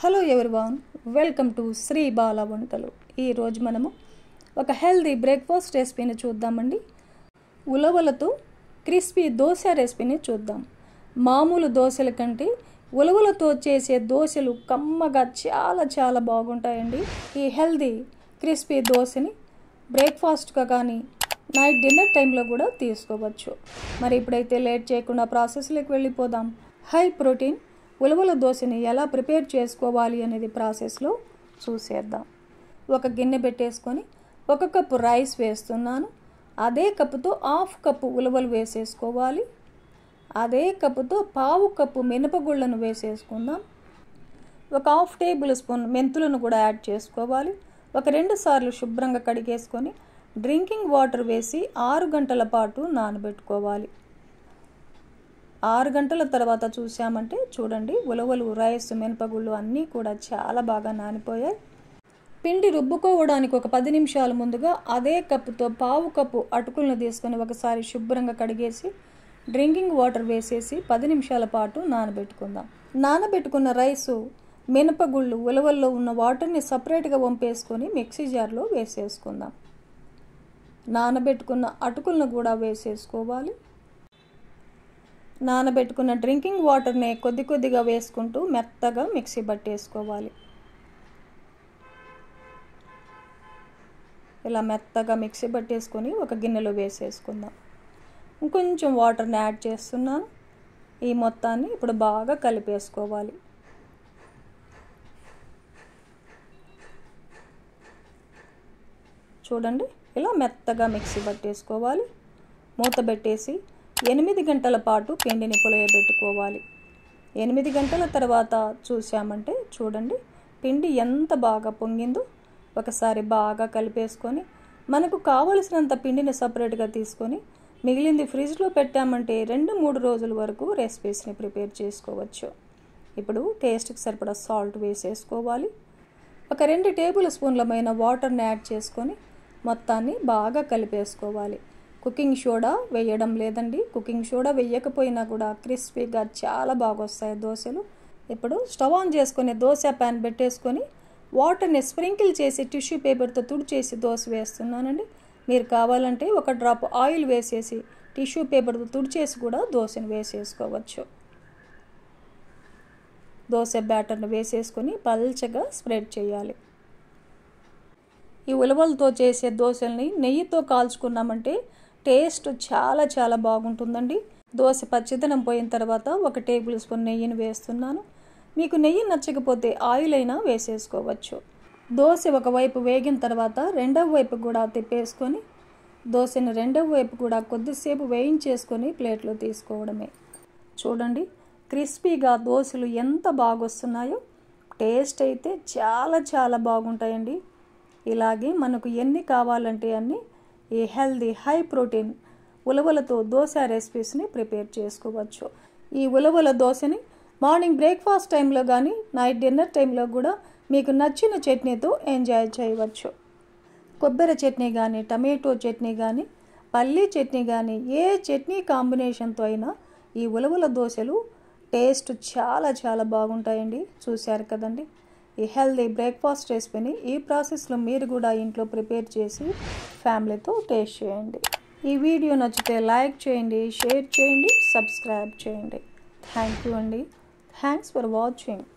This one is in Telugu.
hello everyone welcome to Sri Bala Vantalu ఈరోజు మనము ఒక హెల్దీ బ్రేక్ఫాస్ట్ రెసిపీని చూద్దామండి ఉలవలతో క్రిస్పీ దోశ రెసిపీని చూద్దాం మామూలు దోశల కంటే ఉలవలతో చేసే దోశలు కమ్మగా చాలా చాలా బాగుంటాయండి ఈ హెల్దీ క్రిస్పీ దోశని బ్రేక్ఫాస్ట్గా కానీ నైట్ డిన్నర్ టైంలో కూడా తీసుకోవచ్చు మరి ఇప్పుడైతే లేట్ చేయకుండా ప్రాసెస్లోకి వెళ్ళిపోదాం హై ప్రోటీన్ ఉలవల దోశని ఎలా ప్రిపేర్ చేసుకోవాలి అనేది ప్రాసెస్లో చూసేద్దాం ఒక గిన్నె పెట్టేసుకొని ఒక కప్పు రైస్ వేస్తున్నాను అదే కప్పుతో హాఫ్ కప్పు ఉలవలు వేసేసుకోవాలి అదే కప్పుతో పావు కప్పు మినపగుళ్ళను వేసేసుకుందాం ఒక హాఫ్ టేబుల్ స్పూన్ మెంతులను కూడా యాడ్ చేసుకోవాలి ఒక రెండు సార్లు శుభ్రంగా కడిగేసుకొని డ్రింకింగ్ వాటర్ వేసి ఆరు గంటల పాటు నానబెట్టుకోవాలి ఆరు గంటల తర్వాత చూసామంటే చూడండి ఉలవలు రైస్ మినపగుళ్ళు అన్నీ కూడా చాలా బాగా నానిపోయాయి పిండి రుబ్బుకోవడానికి ఒక పది నిమిషాల ముందుగా అదే కప్పుతో పావు కప్పు అటుకులను తీసుకొని ఒకసారి శుభ్రంగా కడిగేసి డ్రింకింగ్ వాటర్ వేసేసి పది నిమిషాల పాటు నానబెట్టుకుందాం నానబెట్టుకున్న రైసు మినపగుళ్ళు ఉలవల్లో ఉన్న వాటర్ని సపరేట్గా వంపేసుకొని మిక్సీ జార్లో వేసేసుకుందాం నానబెట్టుకున్న అటుకులను కూడా వేసేసుకోవాలి నానబెట్టుకున్న డ్రింకింగ్ వాటర్ని కొద్ది కొద్దిగా వేసుకుంటూ మెత్తగా మిక్సీ పట్టేసుకోవాలి ఇలా మెత్తగా మిక్సీ పట్టేసుకొని ఒక గిన్నెలో వేసేసుకుందాం ఇంకొంచెం వాటర్ని యాడ్ చేస్తున్నాను ఈ మొత్తాన్ని ఇప్పుడు బాగా కలిపేసుకోవాలి చూడండి ఇలా మెత్తగా మిక్సీ పట్టేసుకోవాలి మూత పెట్టేసి ఎనిమిది గంటల పాటు పిండిని పులయబెట్టుకోవాలి ఎనిమిది గంటల తర్వాత చూసామంటే చూడండి పిండి ఎంత బాగా పొంగిందో ఒకసారి బాగా కలిపేసుకొని మనకు కావలసినంత పిండిని సపరేట్గా తీసుకొని మిగిలింది ఫ్రిడ్జ్లో పెట్టామంటే రెండు మూడు రోజుల వరకు రెసిపీస్ని ప్రిపేర్ చేసుకోవచ్చు ఇప్పుడు టేస్ట్కి సరిపడా సాల్ట్ వేసేసుకోవాలి ఒక రెండు టేబుల్ స్పూన్లమైన వాటర్ని యాడ్ చేసుకొని మొత్తాన్ని బాగా కలిపేసుకోవాలి కుకింగ్ సోడా వేయడం లేదండి కుకింగ్ సోడా వేయకపోయినా కూడా క్రిస్పీగా చాలా బాగా వస్తాయి దోశలు ఇప్పుడు స్టవ్ ఆన్ చేసుకొని దోశ ప్యాన్ పెట్టేసుకొని వాటర్ని స్ప్రింకిల్ చేసి టిష్యూ పేపర్తో తుడిచేసి దోశ వేస్తున్నానండి మీరు కావాలంటే ఒక డ్రాప్ ఆయిల్ వేసేసి టిష్యూ పేపర్తో తుడిచేసి కూడా దోశను వేసేసుకోవచ్చు దోశ బ్యాటర్ని వేసేసుకొని పల్చగా స్ప్రెడ్ చేయాలి ఈ ఉలవలతో చేసే దోశల్ని నెయ్యితో కాల్చుకున్నామంటే టేస్ట్ చాలా చాలా బాగుంటుందండి దోశ పచ్చిదనం పోయిన తర్వాత ఒక టేబుల్ స్పూన్ నెయ్యిని వేస్తున్నాను మీకు నెయ్యి నచ్చకపోతే ఆయిల్ అయినా వేసేసుకోవచ్చు దోశ ఒకవైపు వేగిన తర్వాత రెండవ వైపు కూడా తిప్పేసుకొని దోశని రెండవ వైపు కూడా కొద్దిసేపు వేయించేసుకొని ప్లేట్లో తీసుకోవడమే చూడండి క్రిస్పీగా దోశలు ఎంత బాగొస్తున్నాయో టేస్ట్ అయితే చాలా చాలా బాగుంటాయండి ఇలాగే మనకు ఎన్ని కావాలంటే అన్ని ఈ హెల్దీ హై ప్రోటీన్ ఉలవలతో దోశ రెసిపీస్ని ప్రిపేర్ చేసుకోవచ్చు ఈ ఉలవల దోశని మార్నింగ్ బ్రేక్ఫాస్ట్ టైంలో కానీ నైట్ డిన్నర్ టైంలో కూడా మీకు నచ్చిన చట్నీతో ఎంజాయ్ చేయవచ్చు కొబ్బరి చట్నీ కానీ టమాటో చట్నీ కానీ పల్లీ చట్నీ కానీ ఏ చట్నీ కాంబినేషన్తో అయినా ఈ ఉలవల దోశలు టేస్ట్ చాలా చాలా బాగుంటాయండి చూశారు కదండి ఈ హెల్దీ బ్రేక్ఫాస్ట్ రెసిపీని ఈ ప్రాసెస్లో మీరు కూడా ఇంట్లో ప్రిపేర్ చేసి ఫ్యామిలీతో టేస్ట్ చేయండి ఈ వీడియో నచ్చితే లైక్ చేయండి షేర్ చేయండి సబ్స్క్రైబ్ చేయండి థ్యాంక్ యూ అండి థ్యాంక్స్ ఫర్ వాచింగ్